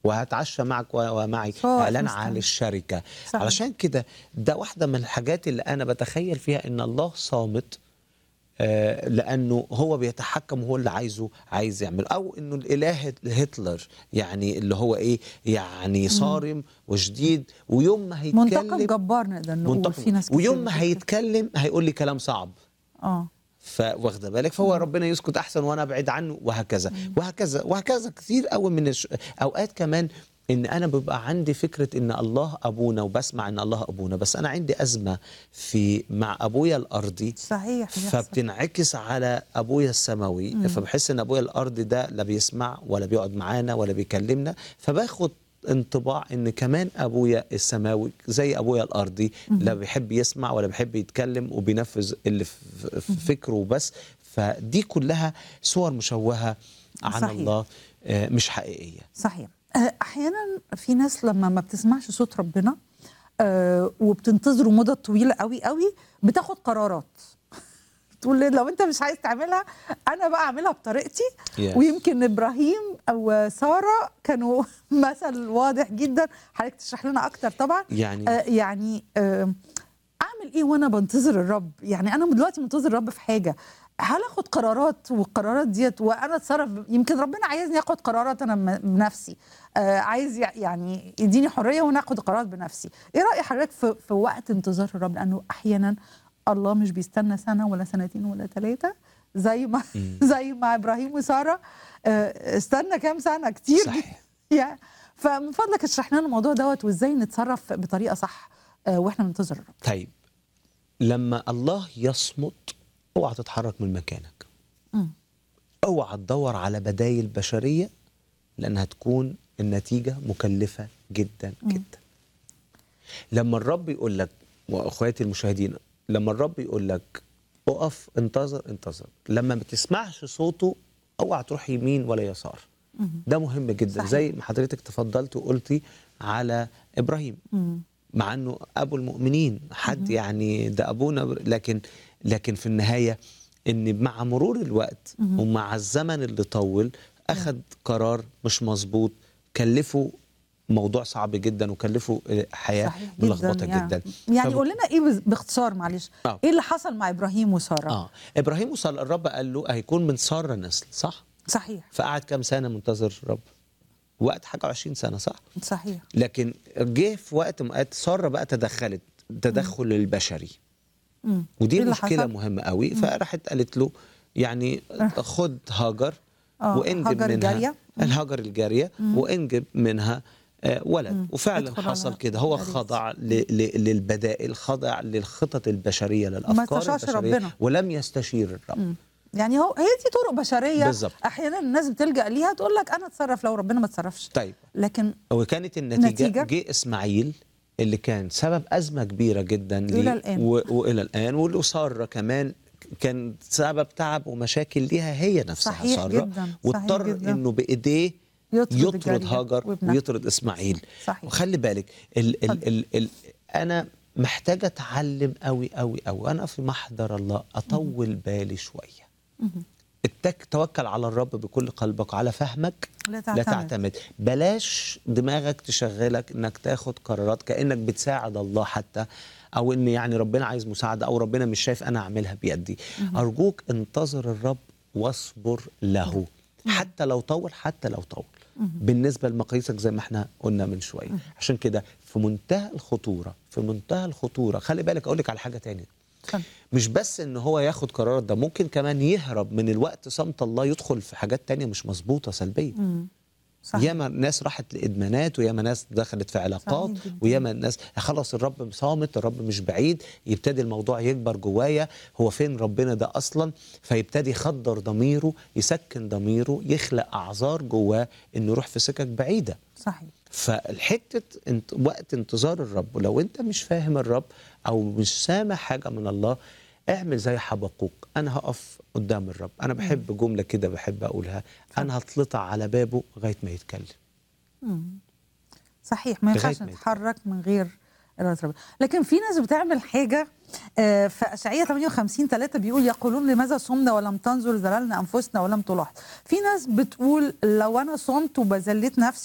وهتعشى معك و- ومعي هو اعلان مستمع. عن الشركه صحيح. علشان كده ده واحده من الحاجات اللي انا بتخيل فيها ان الله صامت آه، لانه هو بيتحكم وهو اللي عايزه عايز يعمل او انه الاله هتلر يعني اللي هو ايه يعني صارم وشديد ويوم ما منتقم هيتكلم جبار نقدر نقول منتقم في ناس كتير ويوم ما بتقول كده. هيتكلم هيقول لي كلام صعب اه فواخده بالك فهو ربنا يسكت احسن وانا ابعد عنه وهكذا وهكذا وهكذا كتير قوي من الش... اوقات كمان ان انا بيبقى عندي فكره ان الله ابونا وبسمع ان الله ابونا بس انا عندي ازمه في مع ابويا الارضي صحيح بيحصل. فبتنعكس على ابويا السماوي فبحس ان ابويا الارضي ده لا بيسمع ولا بيقعد معانا ولا بيكلمنا فباخد انطباع ان كمان ابويا السماوي زي ابويا الارضي لا بيحب يسمع ولا بيحب يتكلم وبينفذ اللي في في فكره بس فدي كلها صور مشوهه عن صحيح. الله آه، مش حقيقيه صحيح آه، احيانا في ناس لما ما بتسمعش صوت ربنا آه، وبتنتظره مدة طويلة قوي قوي بتاخد قرارات تقول لي لو انت مش عايز تعملها انا بقى اعملها بطريقتي Yes. ويمكن ابراهيم او ساره كانوا مثل واضح جدا حضرتك تشرح لنا اكتر طبعا يعني- آه يعني آه اعمل ايه وانا بنتظر الرب يعني انا دلوقتي منتظر الرب في حاجه هل اخد قرارات والقرارات ديت وانا اتصرف يمكن ربنا عايزني اخد قرارات انا م- بنفسي آه عايز يع- يعني يديني حريه وانا اخد قرارات بنفسي ايه راي حضرتك في, في وقت انتظار الرب لانه احيانا الله مش بيستنى سنه ولا سنتين ولا ثلاثه زي ما زي ما ابراهيم وساره آه، استنى كام سنه كتير صحيح. يعني فمن فضلك اشرح لنا الموضوع دوت وازاي نتصرف بطريقه صح آه، واحنا بننتظر الرب طيب لما الله يصمت اوعى تتحرك من مكانك مم. اوعى تدور على بدايل بشريه لانها تكون النتيجه مكلفه جدا جدا لما الرب يقول لك واخواتي المشاهدين لما الرب يقول لك اقف انتظر انتظر لما ما تسمعش صوته اوعى تروح يمين ولا يسار ده مهم جدا صحيح. زي ما حضرتك تفضلت وقلتي على ابراهيم مم. مع انه ابو المؤمنين حد يعني ده ابونا لكن لكن في النهايه ان مع مرور الوقت ومع الزمن اللي طول اخذ قرار مش مظبوط كلفه موضوع صعب جدا وكلفه حياه صحيح ملخبطه يعني. جدا يعني فب- قول لنا ايه بز- باختصار معلش آه. ايه اللي حصل مع ابراهيم وساره اه ابراهيم وصل الرب قال له هيكون من ساره نسل صح صحيح فقعد كام سنه منتظر الرب وقت حاجه 20 سنه صح صحيح لكن جه في وقت ما ساره بقى تدخلت تدخل البشري مم. ودي إيه اللي مشكله حصل؟ مهمه قوي فراحت قالت له يعني خد هاجر آه، وانجب هاجر منها الجارية. الهاجر الجاريه وانجب منها آه، ولد وفعلا ادخل حصل على كده هو العريس. خضع ل- ل- للبدائل خضع للخطط البشريه للافكار استشارش البشريه ربنا. ولم يستشير الرب مم. يعني هو هي دي طرق بشريه بالظبط. احيانا الناس بتلجا ليها تقول لك انا اتصرف لو ربنا ما اتصرفش طيب لكن وكانت النتيجة نتيجة؟ جه إسماعيل اللي كان سبب أزمة كبيرة جدا ليه إلى الآن. و... وإلى الآن واللي سارة كمان كان سبب تعب ومشاكل ليها هي نفسها صحيح سارة جداً، صحيح واضطر جداً. إنه بإيديه يطرد يطرد الجارية هاجر وابنها. ويطرد إسماعيل صحيح. وخلي بالك ال... ال... اتفضل. ال... ال... أنا محتاجة أتعلم قوي قوي قوي أنا في محضر الله أطول بالي شوية اتك توكل على الرب بكل قلبك على فهمك لا لا تعتمد. تعتمد بلاش دماغك تشغلك انك تاخد قرارات كانك بتساعد الله حتى او ان يعني ربنا عايز مساعده او ربنا مش شايف انا اعملها بيدي ارجوك انتظر الرب واصبر له حتى لو طول حتى لو طول بالنسبه لمقاييسك زي ما احنا قلنا من شويه عشان كده في منتهى الخطوره في منتهى الخطوره خلي بالك اقول لك على حاجه تانية اتفضل. مش بس ان هو ياخد قرارات ده ممكن كمان يهرب من الوقت صمت الله يدخل في حاجات تانية مش مظبوطه سلبيه صحيح ياما ناس راحت لادمانات وياما ناس دخلت في علاقات صحيح جداً. وياما ناس خلاص الرب صامت الرب مش بعيد يبتدي الموضوع يكبر جوايا هو فين ربنا ده اصلا فيبتدي يخدر ضميره يسكن ضميره يخلق اعذار جواه انه يروح في سكك بعيده صحيح فالحته انت وقت انتظار الرب ولو انت مش فاهم الرب او مش سامع حاجه من الله اعمل زي حبقوق انا هقف قدام الرب انا بحب جمله كده بحب اقولها انا هتلطع على بابه لغايه ما يتكلم صحيح ما لغاية ينفعش ما نتحرك من غير إرادة ربنا لكن في ناس بتعمل حاجة آه، في أشعية 58 3 بيقول يقولون لماذا صمنا ولم تنظر زللنا أنفسنا ولم تلاحظ في ناس بتقول لو أنا صمت وبذلت نفسي